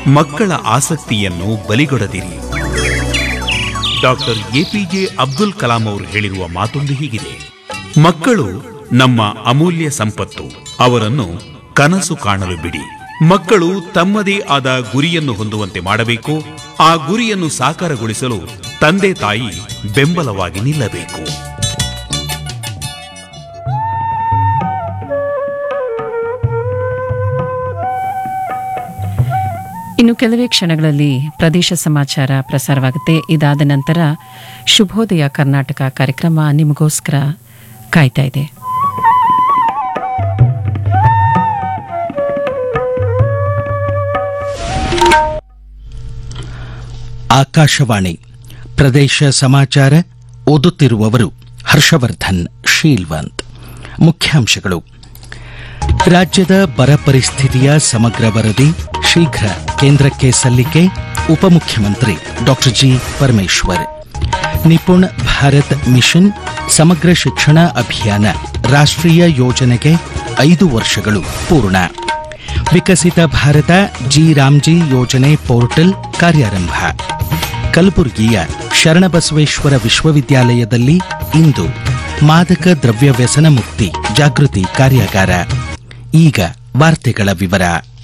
ಮಕ್ಕಳ ಆಸಕ್ತಿಯನ್ನು ಬಲಿಗೊಡದಿರಿ ಡಾಕ್ಟರ್ ಎಪಿಜೆ ಅಬ್ದುಲ್ ಕಲಾಂ ಅವರು ಹೇಳಿರುವ ಮಾತೊಂದು ಹೀಗಿದೆ ಮಕ್ಕಳು ನಮ್ಮ ಅಮೂಲ್ಯ ಸಂಪತ್ತು ಅವರನ್ನು ಕನಸು ಕಾಣಲು ಬಿಡಿ ಮಕ್ಕಳು ತಮ್ಮದೇ ಆದ ಗುರಿಯನ್ನು ಹೊಂದುವಂತೆ ಮಾಡಬೇಕು ಆ ಗುರಿಯನ್ನು ಸಾಕಾರಗೊಳಿಸಲು ತಂದೆ ತಾಯಿ ಬೆಂಬಲವಾಗಿ ನಿಲ್ಲಬೇಕು ಇನ್ನು ಕೆಲವೇ ಕ್ಷಣಗಳಲ್ಲಿ ಪ್ರದೇಶ ಸಮಾಚಾರ ಪ್ರಸಾರವಾಗುತ್ತೆ ಇದಾದ ನಂತರ ಶುಭೋದಯ ಕರ್ನಾಟಕ ಕಾರ್ಯಕ್ರಮ ನಿಮಗೋಸ್ಕರ ಕಾಯ್ತಾ ಇದೆ ಆಕಾಶವಾಣಿ ಪ್ರದೇಶ ಸಮಾಚಾರ ಓದುತ್ತಿರುವವರು ಹರ್ಷವರ್ಧನ್ ಶೀಲ್ವಂತ್ ಮುಖ್ಯಾಂಶಗಳು ರಾಜ್ಯದ ಬರ ಪರಿಸ್ಥಿತಿಯ ಸಮಗ್ರ ವರದಿ ಶೀಘ್ರ ಕೇಂದ್ರಕ್ಕೆ ಸಲ್ಲಿಕೆ ಉಪಮುಖ್ಯಮಂತ್ರಿ doctor G Parameshwar Nipun Bharat mission ಸಮಗ್ರ ಶಿಕ್ಷಣ ಅಭಿಯಾನ ರಾಷ್ಟ್ರೀಯ ಯೋಜನೆಗೆ ಐದು ವರ್ಷಗಳು ಪೂರ್ಣ ವಿಕಸಿತ ಭಾರತ ಜಿ ರಾಮ್ಜಿ ಯೋಜನೆ ಪೋರ್ಟಲ್ ಕಾರ್ಯಾರಂಭ ಕಲಬುರಗಿಯ ಶರಣಬಸವೇಶ್ವರ ವಿಶ್ವವಿದ್ಯಾಲಯದಲ್ಲಿ ಇಂದು ಮಾದಕ ದ್ರವ್ಯ ವ್ಯಸನ ಮುಕ್ತಿ ಜಾಗೃತಿ ಕಾರ್ಯಾಗಾರ ಈಗ ವಾರ್ತೆಗಳ ವಿವರ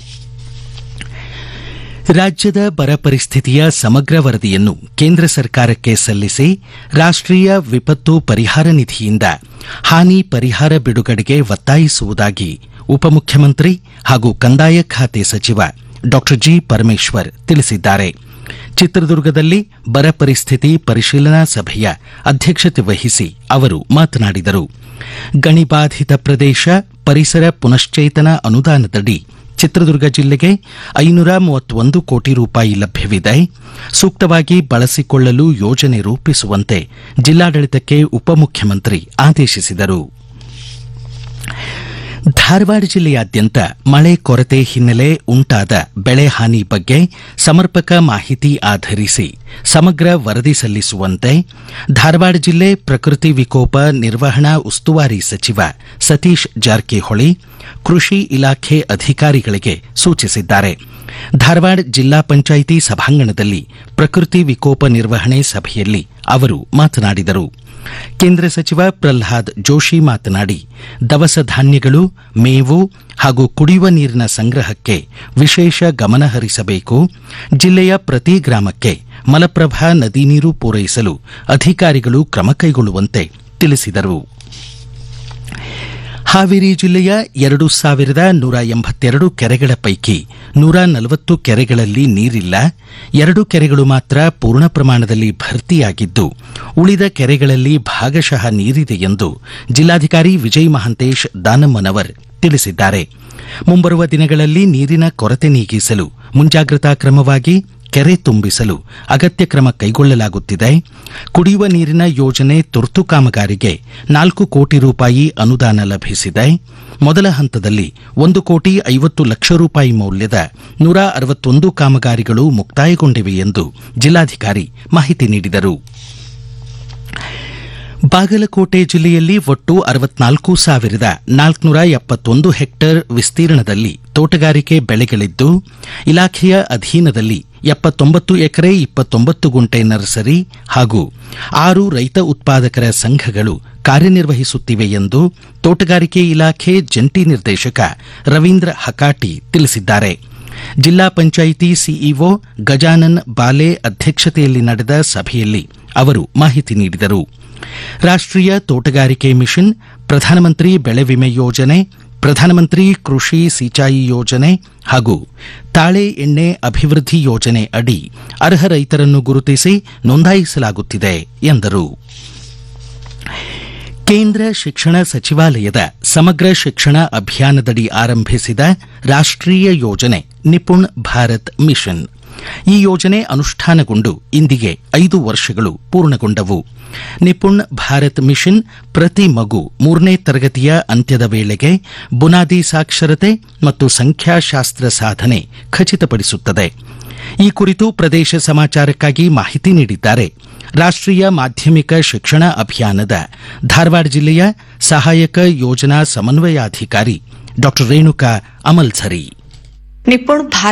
ರಾಜ್ಯದ ಬರ ಪರಿಸ್ಥಿತಿಯ ಸಮಗ್ರ ವರದಿಯನ್ನು ಕೇಂದ್ರ ಸರ್ಕಾರಕ್ಕೆ ಸಲ್ಲಿಸಿ ರಾಷ್ಟ್ರೀಯ ವಿಪತ್ತು ಪರಿಹಾರ ನಿಧಿಯಿಂದ ಹಾನಿ ಪರಿಹಾರ ಬಿಡುಗಡೆಗೆ ಒತ್ತಾಯಿಸುವುದಾಗಿ ಉಪಮುಖ್ಯಮಂತ್ರಿ ಹಾಗೂ ಕಂದಾಯ ಖಾತೆ ಸಚಿವ ಡಾಕ್ಟರ್ ಜಿ ಪರಮೇಶ್ವರ್ ತಿಳಿಸಿದ್ದಾರೆ ಚಿತ್ರದುರ್ಗದಲ್ಲಿ ಬರ ಪರಿಸ್ಥಿತಿ ಪರಿಶೀಲನಾ ಸಭೆಯ ಅಧ್ಯಕ್ಷತೆ ವಹಿಸಿ ಅವರು ಮಾತನಾಡಿದರು ಗಣಿಬಾಧಿತ ಪ್ರದೇಶ ಪರಿಸರ ಪುನಶ್ಚೇತನ ಅನುದಾನದಡಿ ಚಿತ್ರದುರ್ಗ ಜಿಲ್ಲೆಗೆ ಐನೂರ ಮೂವತ್ತೊಂದು ಕೋಟಿ ರೂಪಾಯಿ ಲಭ್ಯವಿದೆ ಸೂಕ್ತವಾಗಿ ಬಳಸಿಕೊಳ್ಳಲು ಯೋಜನೆ ರೂಪಿಸುವಂತೆ ಜಿಲ್ಲಾಡಳಿತಕ್ಕೆ ಉಪಮುಖ್ಯಮಂತ್ರಿ ಆದೇಶಿಸಿದರು ಧಾರವಾಡ ಜಿಲ್ಲೆಯಾದ್ಯಂತ ಮಳೆ ಕೊರತೆ ಹಿನ್ನೆಲೆ ಉಂಟಾದ ಬೆಳೆ ಹಾನಿ ಬಗ್ಗೆ ಸಮರ್ಪಕ ಮಾಹಿತಿ ಆಧರಿಸಿ ಸಮಗ್ರ ವರದಿ ಸಲ್ಲಿಸುವಂತೆ ಧಾರವಾಡ ಜಿಲ್ಲೆ ಪ್ರಕೃತಿ ವಿಕೋಪ ನಿರ್ವಹಣಾ ಉಸ್ತುವಾರಿ ಸಚಿವ ಸತೀಶ್ ಜಾರಕಿಹೊಳಿ ಕೃಷಿ ಇಲಾಖೆ ಅಧಿಕಾರಿಗಳಿಗೆ ಸೂಚಿಸಿದ್ದಾರೆ ಧಾರವಾಡ ಜಿಲ್ಲಾ ಪಂಚಾಯಿತಿ ಸಭಾಂಗಣದಲ್ಲಿ ಪ್ರಕೃತಿ ವಿಕೋಪ ನಿರ್ವಹಣೆ ಸಭೆಯಲ್ಲಿ ಅವರು ಮಾತನಾಡಿದರು ಕೇಂದ್ರ ಸಚಿವ ಪ್ರಲ್ಹಾದ್ ಜೋಶಿ ಮಾತನಾಡಿ ದವಸ ಧಾನ್ಯಗಳು ಮೇವು ಹಾಗೂ ಕುಡಿಯುವ ನೀರಿನ ಸಂಗ್ರಹಕ್ಕೆ ವಿಶೇಷ ಗಮನ ಹರಿಸಬೇಕು ಜಿಲ್ಲೆಯ ಪ್ರತಿ ಗ್ರಾಮಕ್ಕೆ ಮಲಪ್ರಭಾ ನದಿ ನೀರು ಪೂರೈಸಲು ಅಧಿಕಾರಿಗಳು ಕ್ರಮ ಕೈಗೊಳ್ಳುವಂತೆ ತಿಳಿಸಿದರು ಹಾವೇರಿ ಜಿಲ್ಲೆಯ ಎರಡು ಸಾವಿರದ ನೂರ ಎಂಬತ್ತೆರಡು ಕೆರೆಗಳ ಪೈಕಿ ನೂರ ನಲವತ್ತು ಕೆರೆಗಳಲ್ಲಿ ನೀರಿಲ್ಲ ಎರಡು ಕೆರೆಗಳು ಮಾತ್ರ ಪೂರ್ಣ ಪ್ರಮಾಣದಲ್ಲಿ ಭರ್ತಿಯಾಗಿದ್ದು ಉಳಿದ ಕೆರೆಗಳಲ್ಲಿ ಭಾಗಶಃ ನೀರಿದೆ ಎಂದು ಜಿಲ್ಲಾಧಿಕಾರಿ ವಿಜಯ್ ಮಹಾಂತೇಶ್ ದಾನಮ್ಮನವರ್ ತಿಳಿಸಿದ್ದಾರೆ ಮುಂಬರುವ ದಿನಗಳಲ್ಲಿ ನೀರಿನ ಕೊರತೆ ನೀಗಿಸಲು ಮುಂಜಾಗ್ರತಾ ಕ್ರಮವಾಗಿ ಕೆರೆ ತುಂಬಿಸಲು ಅಗತ್ಯ ಕ್ರಮ ಕೈಗೊಳ್ಳಲಾಗುತ್ತಿದೆ ಕುಡಿಯುವ ನೀರಿನ ಯೋಜನೆ ತುರ್ತು ಕಾಮಗಾರಿಗೆ ನಾಲ್ಕು ಕೋಟಿ ರೂಪಾಯಿ ಅನುದಾನ ಲಭಿಸಿದೆ ಮೊದಲ ಹಂತದಲ್ಲಿ ಒಂದು ಕೋಟಿ ಐವತ್ತು ಲಕ್ಷ ರೂಪಾಯಿ ಮೌಲ್ಯದ ನೂರ ಅರವತ್ತೊಂದು ಕಾಮಗಾರಿಗಳು ಮುಕ್ತಾಯಗೊಂಡಿವೆ ಎಂದು ಜಿಲ್ಲಾಧಿಕಾರಿ ಮಾಹಿತಿ ನೀಡಿದರು ಬಾಗಲಕೋಟೆ ಜಿಲ್ಲೆಯಲ್ಲಿ ಒಟ್ಟು ಅರವತ್ನಾಲ್ಕು ಸಾವಿರದ ನಾಲ್ಕುನೂರ ಎಪ್ಪತ್ತೊಂದು ಹೆಕ್ಟೇರ್ ವಿಸ್ತೀರ್ಣದಲ್ಲಿ ತೋಟಗಾರಿಕೆ ಬೆಳೆಗಳಿದ್ದು ಇಲಾಖೆಯ ಅಧೀನದಲ್ಲಿ ಎಪ್ಪತ್ತೊಂಬತ್ತು ಎಕರೆ ಇಪ್ಪತ್ತೊಂಬತ್ತು ಗುಂಟೆ ನರ್ಸರಿ ಹಾಗೂ ಆರು ರೈತ ಉತ್ಪಾದಕರ ಸಂಘಗಳು ಕಾರ್ಯನಿರ್ವಹಿಸುತ್ತಿವೆ ಎಂದು ತೋಟಗಾರಿಕೆ ಇಲಾಖೆ ಜಂಟಿ ನಿರ್ದೇಶಕ ರವೀಂದ್ರ ಹಕಾಟಿ ತಿಳಿಸಿದ್ದಾರೆ ಜಿಲ್ಲಾ ಪಂಚಾಯಿತಿ ಸಿಇಒ ಗಜಾನನ್ ಬಾಲೆ ಅಧ್ಯಕ್ಷತೆಯಲ್ಲಿ ನಡೆದ ಸಭೆಯಲ್ಲಿ ಅವರು ಮಾಹಿತಿ ನೀಡಿದರು ರಾಷ್ಟ್ರೀಯ ತೋಟಗಾರಿಕೆ ಮಿಷನ್ ಪ್ರಧಾನಮಂತ್ರಿ ಬೆಳೆ ವಿಮೆ ಯೋಜನೆ ಪ್ರಧಾನಮಂತ್ರಿ ಕೃಷಿ ಸಿಂಚಾಯಿ ಯೋಜನೆ ಹಾಗೂ ತಾಳೆ ಎಣ್ಣೆ ಅಭಿವೃದ್ಧಿ ಯೋಜನೆ ಅಡಿ ಅರ್ಹ ರೈತರನ್ನು ಗುರುತಿಸಿ ನೋಂದಾಯಿಸಲಾಗುತ್ತಿದೆ ಎಂದರು ಕೇಂದ್ರ ಶಿಕ್ಷಣ ಸಚಿವಾಲಯದ ಸಮಗ್ರ ಶಿಕ್ಷಣ ಅಭಿಯಾನದಡಿ ಆರಂಭಿಸಿದ ರಾಷ್ಟ್ರೀಯ ಯೋಜನೆ ನಿಪುಣ್ ಭಾರತ್ ಮಿಷನ್ ಈ ಯೋಜನೆ ಅನುಷ್ಠಾನಗೊಂಡು ಇಂದಿಗೆ ಐದು ವರ್ಷಗಳು ಪೂರ್ಣಗೊಂಡವು ನಿಪುಣ್ ಭಾರತ್ ಮಿಷನ್ ಪ್ರತಿ ಮಗು ಮೂರನೇ ತರಗತಿಯ ಅಂತ್ಯದ ವೇಳೆಗೆ ಬುನಾದಿ ಸಾಕ್ಷರತೆ ಮತ್ತು ಸಂಖ್ಯಾಶಾಸ್ತ್ರ ಸಾಧನೆ ಖಚಿತಪಡಿಸುತ್ತದೆ ಈ ಕುರಿತು ಪ್ರದೇಶ ಸಮಾಚಾರಕ್ಕಾಗಿ ಮಾಹಿತಿ ನೀಡಿದ್ದಾರೆ ರಾಷ್ಟ್ರೀಯ ಮಾಧ್ಯಮಿಕ ಶಿಕ್ಷಣ ಅಭಿಯಾನದ ಧಾರವಾಡ ಜಿಲ್ಲೆಯ ಸಹಾಯಕ ಯೋಜನಾ ಸಮನ್ವಯಾಧಿಕಾರಿ ಡಾ ರೇಣುಕಾ ಅಮಲ್ಝರಿ ನಿಪುಣ್